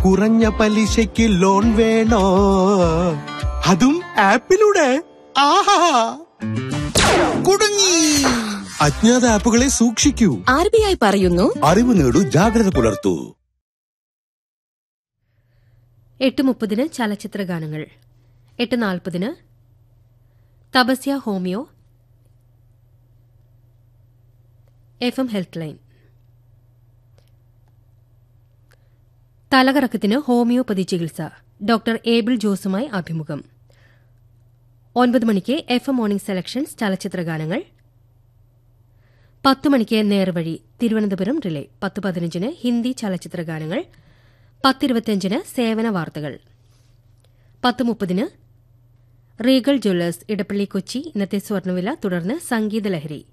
കുറഞ്ഞ പലിശയ്ക്ക് ലോൺ വേണോ അതും ആപ്പിലൂടെ ആഹാ കുടുങ്ങി അജ്ഞാത ആപ്പുകളെ സൂക്ഷിക്കൂ ആർ ബി ഐ പറയുന്നു അറിവ് നേടൂ ജാഗ്രത പുലർത്തൂ എട്ട് മുപ്പതിന് ചലച്ചിത്ര ഗാനങ്ങൾ എട്ട് നാൽപ്പതിന് Tapasya homeo F M health line തലകറക്കത്തിന് ഹോമിയോപ്പതി ചികിത്സ ഡോക്ടർ ഏബിൾ ജോസുമായി അഭിമുഖം ഒൻപത് മണിക്ക് എഫ് എം മോർണിംഗ് സെലക്ഷൻസ് ചലച്ചിത്ര ഗാനങ്ങൾ പത്ത് മണിക്ക് നേർവഴി തിരുവനന്തപുരം റിലേ പത്ത് പതിനഞ്ചിന് ഹിന്ദി ചലച്ചിത്ര ഗാനങ്ങൾ പത്തിരുപത്തിയഞ്ചിന് സേവന വാർത്തകൾ പത്ത് മുപ്പതിന് റീഗൽ ജ്വല്ലേഴ്സ് ഇടപ്പള്ളി കൊച്ചി ഇന്നത്തെ സ്വർണ്ണവില തുടർന്ന് സംഗീതലഹരി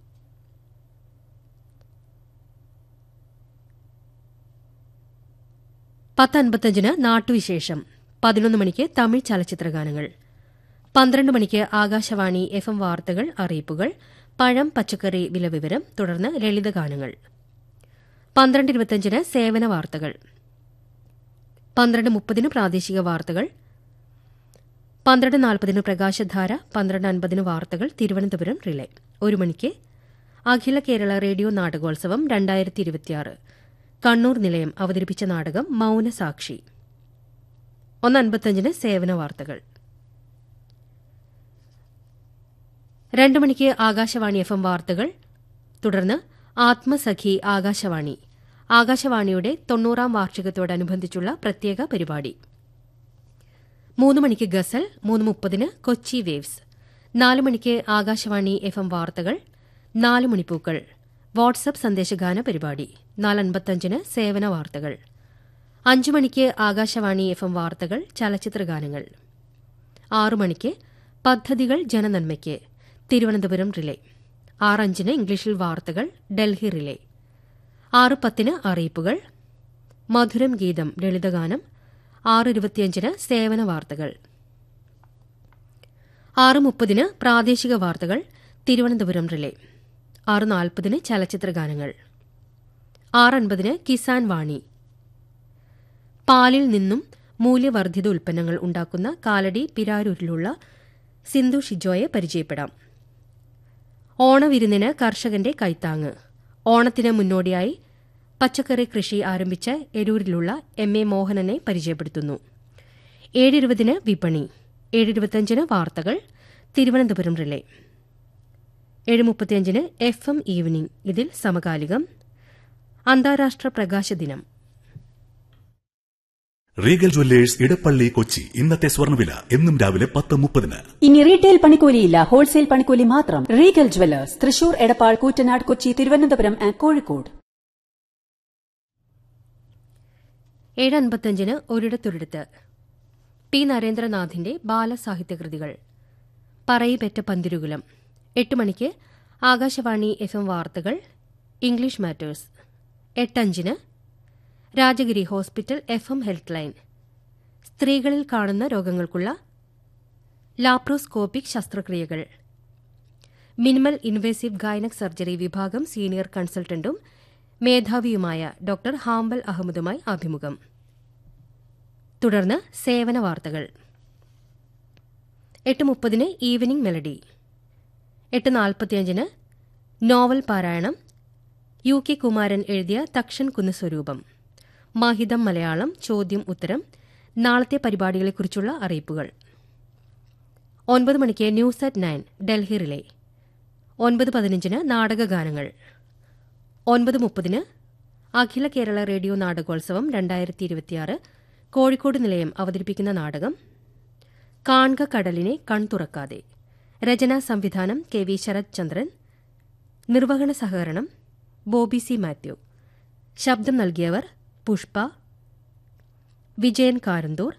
പത്ത് അൻപത്തഞ്ചിന് നാട്ടുവിശേഷം പതിനൊന്ന് മണിക്ക് തമിഴ് ചലച്ചിത്ര ഗാനങ്ങൾ പന്ത്രണ്ട് മണിക്ക് ആകാശവാണി എഫ് എം വാർത്തകൾ അറിയിപ്പുകൾ പഴം പച്ചക്കറി വില വിവരം തുടർന്ന് ലളിതഗാനങ്ങൾ പന്ത്രണ്ട് ഇരുപത്തിയഞ്ചിന് സേവന വാർത്തകൾ പന്ത്രണ്ട് മുപ്പതിന് പ്രാദേശിക വാർത്തകൾ പന്ത്രണ്ട് നാൽപ്പതിന് പ്രകാശധാര പന്ത്രണ്ട് അൻപതിന് വാർത്തകൾ തിരുവനന്തപുരം റിലേ ഒരു മണിക്ക് അഖില കേരള റേഡിയോ നാടകോത്സവം രണ്ടായിരത്തി ഇരുപത്തിയാറ് കണ്ണൂർ നിലയം അവതരിപ്പിച്ച നാടകം മൌനസാക്ഷി ഒന്ന് അൻപത്തഞ്ചിന് സേവന വാർത്തകൾ രണ്ട് മണിക്ക് ആകാശവാണി എഫ് എം വാർത്തകൾ തുടർന്ന് ആത്മസഖി ആകാശവാണി ആകാശവാണിയുടെ തൊണ്ണൂറാം വാർഷികത്തോടനുബന്ധിച്ചുള്ള പ്രത്യേക പരിപാടി മൂന്ന് മണിക്ക് ഗസൽ മൂന്ന് മുപ്പതിന് കൊച്ചി വേവ്സ് നാല് മണിക്ക് ആകാശവാണി എഫ് എം വാർത്തകൾ നാല് മണിപ്പൂക്കൾ വാട്സപ്പ് സന്ദേശഗാന പരിപാടി നാലൻപത്തഞ്ചിന് സേവന വാർത്തകൾ അഞ്ചു മണിക്ക് ആകാശവാണി എഫ് എം വാർത്തകൾ ചലച്ചിത്ര ഗാനങ്ങൾ ആറു മണിക്ക് പദ്ധതികൾ ജനനന്മയ്ക്ക് തിരുവനന്തപുരം റിലേ ആറഞ്ചിന് ഇംഗ്ലീഷിൽ വാർത്തകൾ ഡൽഹി റിലേ ആറ് പത്തിന് അറിയിപ്പുകൾ മധുരം ഗീതം ലളിതഗാനം ആറ് ഇരുപത്തിയഞ്ചിന് സേവന വാർത്തകൾ ആറ് മുപ്പതിന് പ്രാദേശിക വാർത്തകൾ തിരുവനന്തപുരം റിലേ ആറ് നാൽപ്പതിന് ചലച്ചിത്ര ഗാനങ്ങൾ ആറ് അൻപതിന് കിസാൻ വാണി പാലിൽ നിന്നും മൂല്യവർദ്ധിത ഉൽപ്പന്നങ്ങൾ ഉണ്ടാക്കുന്ന കാലടി പിരാരൂരിലുള്ള സിന്ധു ഷിജോയെ പരിചയപ്പെടാം ഓണവിരുന്നിന് കർഷകന്റെ കൈത്താങ്ങ് ഓണത്തിന് മുന്നോടിയായി പച്ചക്കറി കൃഷി ആരംഭിച്ച എരൂരിലുള്ള എം എ മോഹനനെ പരിചയപ്പെടുത്തുന്നു ഏഴിരുപതിന് വിപണി ഏഴിരുപത്തിയഞ്ചിന് വാർത്തകൾ തിരുവനന്തപുരം റിലേ ഏഴ് മുപ്പത്തിയഞ്ചിന് എഫ് എം ഈവനിംഗ് ഇതിൽ സമകാലികം അന്താരാഷ്ട്ര പ്രകാശ ദിനം റീഗൽ ജ്വല്ലേഴ്സ് ഇടപ്പള്ളി കൊച്ചി ഇന്നത്തെ സ്വർണ്ണവില എന്നും രാവിലെ പത്ത് മുപ്പതിന് ഇനി റീറ്റെയിൽ പണിക്കൂലിയില്ല ഹോൾസെയിൽ പണിക്കൂലി മാത്രം Regal jewellers Thrissur Edappal Koottanad Kochi Thiruvananthapuram and Kozhikode ഏഴ് അൻപത്തഞ്ചിന് ഒരിടത്തൊരിടത്ത് ടി നരേന്ദ്രനാഥിന്റെ ബാലസാഹിത്യകൃതികൾ പറയിപെറ്റ പന്തിരുകുലം എട്ട് മണിക്ക് ആകാശവാണി എഫ് എം വാർത്തകൾ ഇംഗ്ലീഷ് മാറ്റേഴ്സ് എട്ടഞ്ചിന് Rajagiri hospital F M health line സ്ത്രീകളിൽ കാണുന്ന രോഗങ്ങൾക്കുള്ള ലാപ്രോസ്കോപ്പിക് ശസ്ത്രക്രിയകൾ മിനിമൽ ഇൻവേസീവ് ഗൈനക് സർജറി വിഭാഗം സീനിയർ കൺസൾട്ടന്റും മേധാവിയുമായ ഡോക്ടർ ഹാംബൽ അഹമ്മദുമായി അഭിമുഖം തുടർന്ന് സേവന വാർത്തകൾ എട്ട് മുപ്പതിന് ഈവനിംഗ് മെലഡി എട്ട് നാൽപ്പത്തിയഞ്ചിന് നോവൽ പാരായണം യു കെ കുമാരൻ എഴുതിയ തക്ഷൻ കുന്ന് സ്വരൂപം മാഹിതം മലയാളം ചോദ്യം ഉത്തരം നാളത്തെ പരിപാടികളെക്കുറിച്ചുള്ള അറിയിപ്പുകൾ ഒൻപത് മണിക്ക് news at nine Delhi relay ഒൻപത് പതിനഞ്ചിന് നാടകഗാനങ്ങൾ ഒൻപത് മുപ്പതിന് അഖില കേരള റേഡിയോ നാടകോത്സവം രണ്ടായിരത്തി ഇരുപത്തിയാറ് കോഴിക്കോട് നിലയം അവതരിപ്പിക്കുന്ന നാടകം കാൺക കടലിനെ കൺതുറക്കാതെ രചനാ സംവിധാനം കെ വി ശരത് ചന്ദ്രൻ നിർവഹണ സഹകരണം ബോബി സി മാത്യു ശബ്ദം നൽകിയവർ പുഷ്പ വിജയൻ കാരന്തൂർ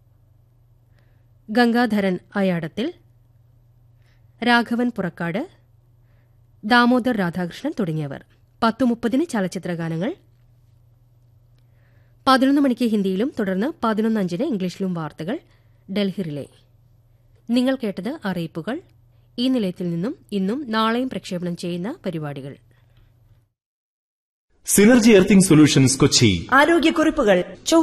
ഗംഗാധരൻ അയാടത്തിൽ രാഘവൻ പുറക്കാട് ദാമോദർ രാധാകൃഷ്ണൻ തുടങ്ങിയവർ പത്തു മുപ്പതിന് ചലച്ചിത്രഗാനങ്ങൾ പതിനൊന്ന് മണിക്ക് ഹിന്ദിയിലും തുടർന്ന് പതിനൊന്നഞ്ചിന് ഇംഗ്ലീഷിലും വാർത്തകൾ ഡൽഹി റിലേ നിങ്ങൾ കേട്ടത് അറിയിപ്പുകൾ ഈ നിലയത്തിൽ നിന്നും ഇന്നും നാളെയും പ്രക്ഷേപണം ചെയ്യുന്ന പരിപാടികൾ സിനർജി എർത്തിംഗ് സൊല്യൂഷൻസ് കൊച്ചി ആരോഗ്യക്കുറിപ്പുകൾ